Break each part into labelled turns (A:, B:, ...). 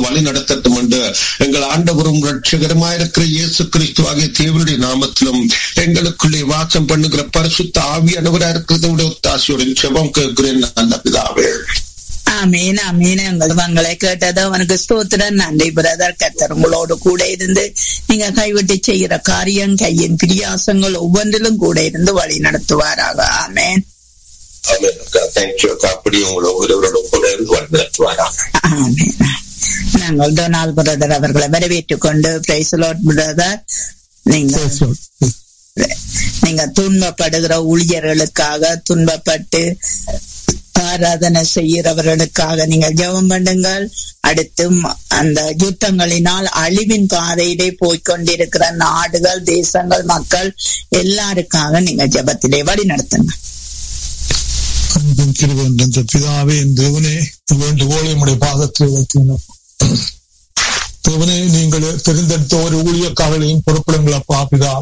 A: வழி நடத்தட்டும் என்று எங்கள் ஆண்டவரும் ரட்சகரமாயிருக்கிற இயேசு கிறிஸ்து ஆகிய தேவனுடைய நாமத்திலும் எங்களுக்குள்ளே வாசம் பண்ணுகிற பரிசுத்த ஆவியானவராக இருக்கிறத ஒத்தாசியுடன் செபம் கேட்கிறேன் நல்ல பிதாவே
B: ஆமீன் ஆமீன் எங்கள் உங்களை கேட்டது அவனுக்கு ஸ்தோத்திரம் நன்றி பிரதர் கத்தர் உங்களோடு கூட இருந்து நீங்க கைவிட்டு செய்கிற காரியம் கையின் பிரியாசங்கள் ஒவ்வொன்றிலும் கூட இருந்து வழி நடத்துவாராக ஆமேன்
A: தேங்க்யூ அப்படி உங்களை ஒருவரோட கூட இருந்து வழி நடத்துவாராக
B: ஆமேன் நாங்கள் டொனால்ட் பிரதர் அவர்களை வரவேற்றுக் கொண்டு பிரைஸ்லோட் பிரதர் நீங்க நீங்க துன்பப்படுகிற ஊழியர்களுக்காக துன்பப்பட்டு ஆராதனை செய்கிறவர்களுக்காக நீங்கள் ஜெபம் பண்ணுங்கள் அடுத்து அந்த யுத்தங்களினால் அழிவின் பாதையிலே போய்கொண்டிருக்கிற நாடுகள் தேசங்கள் மக்கள் எல்லாருக்காக நீங்க ஜெபத்திலே வழி நடத்துங்க
C: அன்பும் கிருவென்ற பிதாவே என் தேவனே வேண்டுகோளை உடைய பாதத்தில் வைத்தனர் தேவனே நீங்கள் தெரிந்தெடுத்த ஒரு ஊழியக்காரர்களையும் பொறுப்பிடுங்கள் அப்பா பிதா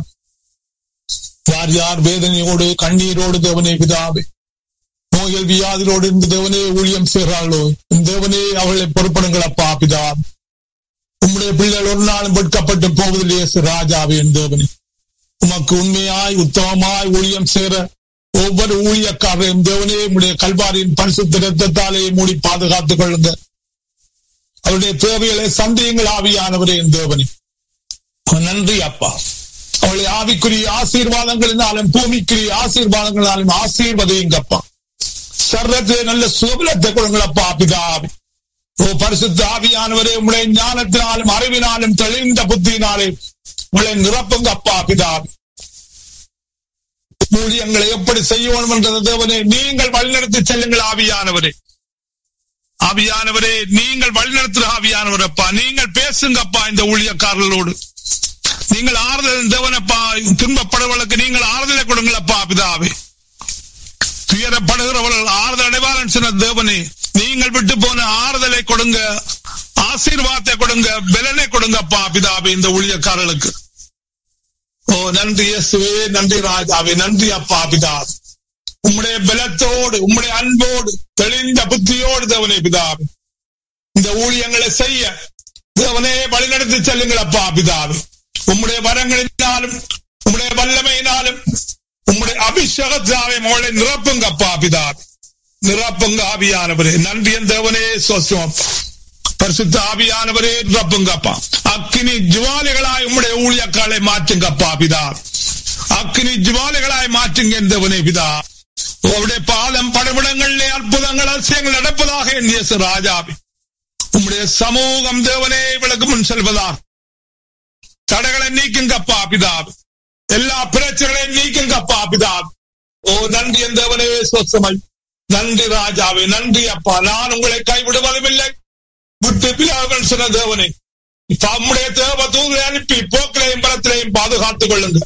C: யார் யார் வேதனையோடு கண்ணீரோடு தேவனே பிதாவே நோய்கள் வியாதிகளோடு இருந்து தேவனே ஊழியம் செய்கிறார்களோ தேவனே அவர்களை பொறுப்படுங்கள் அப்பா பிதா உம்முடைய பிள்ளைகள் ஒரு நாளும் வெட்கப்பட்டு போவதில்லையே ராஜாவே என் தேவனே உமக்கு உண்மையாய் உத்தமமாய் ஊழியம் செய்கிற ஒவ்வொரு ஊழியக்காரரையும் தேவனே உடைய கல்வாரியின் பரிசுத்த ரத்தத்தாலே மூடி பாதுகாத்துக் கொள்ளுங்க அவருடைய தேவைகளை சந்தேகங்கள் ஆவியானவரே என் தேவனே நன்றி அப்பா அவளை ஆவிக்குரிய ஆசீர்வாதங்களினாலும் பூமிக்குரிய ஆசீர்வாதங்களினாலும் ஆசீர்வதையுங்கப்பா சர்வத்திலே நல்ல சுகபலத்தை கொடுங்களப்பா பிதாவி ஓ பரிசுத்த ஆவியானவரே உங்களுடைய ஞானத்தினாலும் அறிவினாலும் தெளிந்த புத்தியினாலே உங்களை நிரப்புங்க அப்பா பிதாவி ஊழியங்களை எப்படி செய்யணும் என்ற தேவனே நீங்கள் வழிநடத்தி செல்லுங்கள் ஆவியானவரே ஆவியானவரே நீங்கள் வழிநடத்துற ஆவியானவர் அப்பா நீங்கள் பேசுங்கப்பா இந்த ஊழியக்காரர்களோடு நீங்கள் ஆறுதல் தேவனப்பா துன்பப்படுவர்களுக்கு நீங்கள் ஆறுதலை கொடுங்களப்பா பிதாவே துயரப்படுகிறவர்கள் ஆறுதல் அடைவாரன் சொன்ன தேவனே நீங்கள் விட்டு போன ஆறுதலை கொடுங்க ஆசீர்வாதத்தை கொடுங்க பலனை கொடுங்கப்பா பிதாவே இந்த ஊழியக்காரர்களுக்கு ஓ நன்றி இயேசுவே நன்றி ராஜாவே நன்றி அப்பா பிதா உம்முடைய பலத்தோடு உம்முடைய அன்போடு தெளிந்த புத்தியோடு தேவனே பிதாவே இந்த ஊழியங்களை செய்ய தேவனே வழிநடத்தி செல்லுங்கள் அப்பா பிதாவே உம்முடைய வரங்களினாலும் உம்முடைய வல்லமையினாலும் உம்முடைய அபிஷேகத்தாவை மோளை நிரப்புங்க அப்பா பிதாவே நிரப்புங்க ஆவியானவரே நன்றி என் தேவனே சோசம் பரிசுத்த ஆவியானவரே நிரப்புங்கப்பா அக்கினி ஜுவாலிகளாய் உம்முடைய ஊழியக்காலை மாற்றுங்கப்பா பிதா அக்கினி ஜுவாலிகளாய் மாற்றுங்க எந்தவனே பிதா உங்களுடைய பாலம் படமிடங்களிலே அற்புதங்கள் அதிசயங்கள் நடப்பதாக என் இயேசு ராஜாவி உம்முடைய சமூகம் தேவனே விளக்கு முன் செல்வதாக தடைகளை நீக்குங்கப்பா பிதா எல்லா பிரச்சனைகளையும் நீக்குங்கப்பா பிதா ஓ நன்றி என் தேவனே சொசமை நன்றி ராஜாவே நன்றி அப்பா நான் உங்களை கைவிடுவதும் இல்லை விட்டு பிலாவன் சொன்ன தேவனே தம்முடைய தேவ தூதை அனுப்பி போக்கிலையும் பலத்திலையும் பாதுகாத்துக் கொள்ளுங்க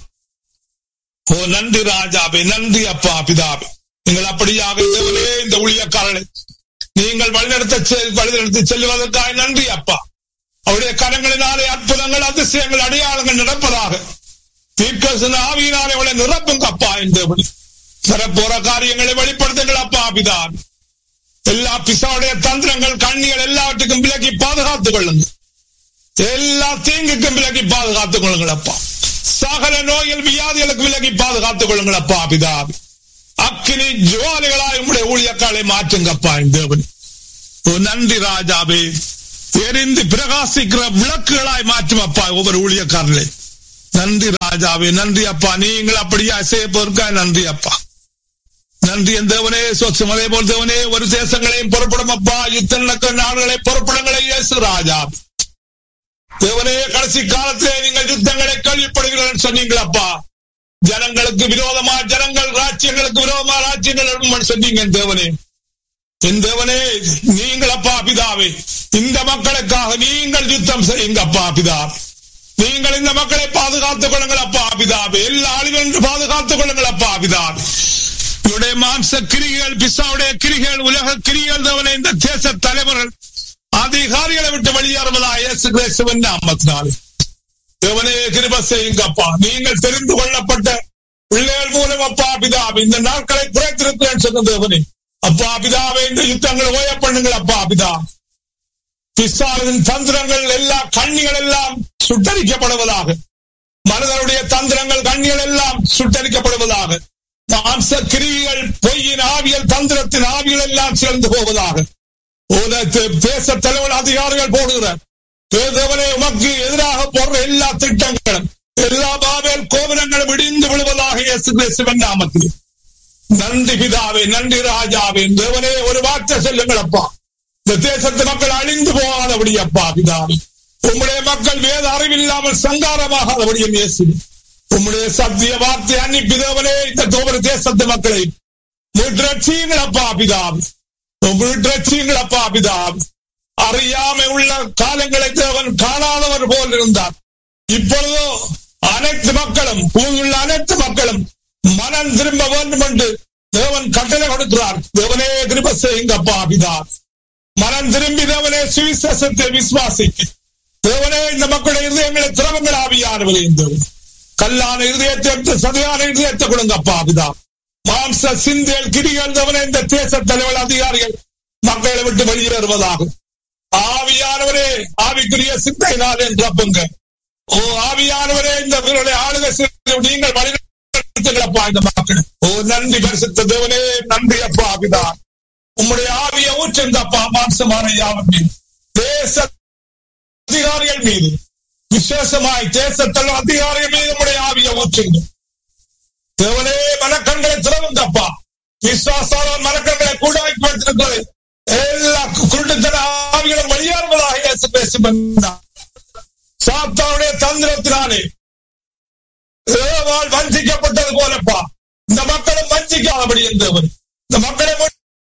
C: ஓ நன்றி ராஜாவே நன்றி அப்பா பிதாவே நீங்கள் அப்படியாக தேவனே இந்த ஊழியக்காரனை நீங்கள் வழிநடத்த வழிநடத்தி செல்வதற்காக நன்றி அப்பா அவருடைய கரங்களினாலே அற்புதங்கள் அதிசயங்கள் அடையாளங்கள் நடப்பதாக தீர்க்கசன ஆவியினாலே அவளை நிரப்புங்க அப்பா என்று வரப்போற காரியங்களை வெளிப்படுத்துங்கள் அப்பா பிதாவே எல்லா பிசாவுடைய தந்திரங்கள் கண்ணிகள் எல்லாவற்றுக்கும் விலக்கி பாதுகாத்துக் கொள்ளுங்க எல்லா தீங்குக்கும் விலக்கி பாதுகாத்துக் கொள்ளுங்கள் அப்பா சகல நோய்கள் வியாதிகளுக்கு விலகி பாதுகாத்துக் கொள்ளுங்கள் அப்பா பிதாவி அக்கினி ஜுவாலிகளாய் உங்களுடைய ஊழியக்காலை மாற்றுங்கப்பா தேவன் நன்றி ராஜாவே எரிந்து பிரகாசிக்கிற விளக்குகளாய் மாற்றும் அப்பா ஒவ்வொரு ஊழியக்காரர்களே நன்றி ராஜாவே நன்றி அப்பா நீங்கள் அப்படியா செய்ய போருக்கா நன்றி அப்பா நன்றி என் தேவனே சொச்சம் அதே போல் தேவனே ஒரு தேசங்களையும் புறப்படும் அப்பா யுத்த நடக்கிற நாடுகளை புறப்படங்களை இயேசு ராஜா தேவனே கடைசி காலத்திலே நீங்கள் யுத்தங்களை கேள்விப்படுகிறீர்கள் சொன்னீங்களப்பா ஜனங்களுக்கு விரோதமா ஜனங்கள் ராஜ்யங்களுக்கு விரோதமா ராஜ்யங்கள் சொன்னீங்க தேவனே என் தேவனே நீங்கள் அப்பா பிதாவே இந்த மக்களுக்காக நீங்கள் யுத்தம் செய்யுங்க அப்பா பிதா நீங்கள் இந்த மக்களை பாதுகாத்துக் கொள்ளுங்கள் அப்பா பிதாவே எல்லா அழிவென்று பாதுகாத்துக் கொள்ளுங்கள் அப்பா பிதாவே இவருடைய மாம்ச கிரிகள் பிசாவுடைய கிரிகள் உலக கிரிகள் தேவனை இந்த தேச தலைவர்கள் அதிகாரிகளை விட்டு வெளியேறுவதா இயேசு கிறிஸ்துவின் நாமத்தினாலே தேவனே கிருப செய்யுங்கப்பா நீங்கள் தெரிந்து கொள்ளப்பட்ட பிள்ளைகள் மூலம் அப்பா பிதாவே இந்த நாட்களை குறைத்திருக்கிறேன் சொன்ன தேவனே அப்பா பிதாவே இந்த யுத்தங்களை ஓய பண்ணுங்கள் அப்பா பிதா பிசாவின் தந்திரங்கள் எல்லா கண்ணிகள் எல்லாம் சுட்டரிக்கப்படுவதாக மனிதனுடைய தந்திரங்கள் கண்ணிகள் எல்லாம் சுட்டரிக்கப்படுவதாக மாம்ச கிரிகள் பொய்யின் ஆவியல் தந்திரத்தின் ஆவிகள் எல்லாம் சேர்ந்து போவதாக தேச தலைவர் அதிகாரிகள் போடுகிறார் தேவனே உமக்கு எதிராக போடுற எல்லா திட்டங்களும் எல்லா பாவேல் கோபுரங்களும் இடிந்து விழுவதாக இயேசு கிறிஸ்துவன் நாமத்தில் நன்றி பிதாவே நன்றி ராஜாவே தேவனே ஒரு வார்த்தை சொல்லுங்கள் அப்பா இந்த தேசத்து மக்கள் அழிந்து போகாதபடி அப்பா பிதாவே உம்முடைய மக்கள் வேத அறிவில்லாமல் சங்காரமாகாதபடியும் இயேசு உம்முடைய சத்திய வார்த்தை அன்னிப்பி தேவனே இந்த தோபர தேசத்து மக்களை மீட்டரட்சியுங்கள் அப்பா பிதாவே மீட்டரட்சியுங்கள் அப்பா பிதாவே அறியாமை உள்ள காலங்களை தேவன் காணாதவர் போல் இருந்தார் இப்பொழுதோ அனைத்து மக்களும் பூமியுள்ள அனைத்து மக்களும் மனம் திரும்ப வேண்டும் என்று தேவன் கட்டளை கொடுக்கிறார் தேவனே திரும்ப செய்யுங்கப்பா பிதா மனம் திரும்பி தேவனே சுவிசேஷத்தை விசுவாசிக்க தேவனே இந்த மக்களுடைய இருதயங்களை திரவங்கள் ஆவியானவரே தேவன் கல்லான இருதயத்தை எடுத்து சதையான இருதயத்தை கொடுங்கப்பா பிதா மாம்ச சிந்தியல் கிரிகள் தேவனே இந்த தேச தலைவர் அதிகாரிகள் மக்களை விட்டு வெளியேறுவதாகும் ஆவியானவரே ஆவிக்குரிய சிந்தையினால் என்றப்பங்க ஓ ஆவியானவரே இந்த வீரர்களை ஆளுக நீங்கள் வழிநடத்துங்களப்பா இந்த மக்கள் ஓ நன்றி பரிசுத்த தேவனே நன்றி அப்பா அபிதா உம்முடைய ஆவிய ஊற்றந்தப்பா மாம்சமான யாவன் மீது தேச அதிகாரிகள் மீது விசேஷமாய் தேசத்தில் அதிகாரிகள் மீது உம்முடைய ஆவிய ஊற்றுங்க தேவனே மனக்கண்களை திறவுங்கப்பா விசுவாசார மனக்கண்களை கூடாக்கி வைத்திருக்கிறது எல்லா குருட்டுத்தன ஆவிகளும் வெளியேறுவதாக இயேசு பேசும் சாத்தாவுடைய தந்திரத்தினாலே ஏவாள் வஞ்சிக்கப்பட்டது போலப்பா இந்த மக்களும் வஞ்சிக்காதபடி இருந்தவர் இந்த மக்களை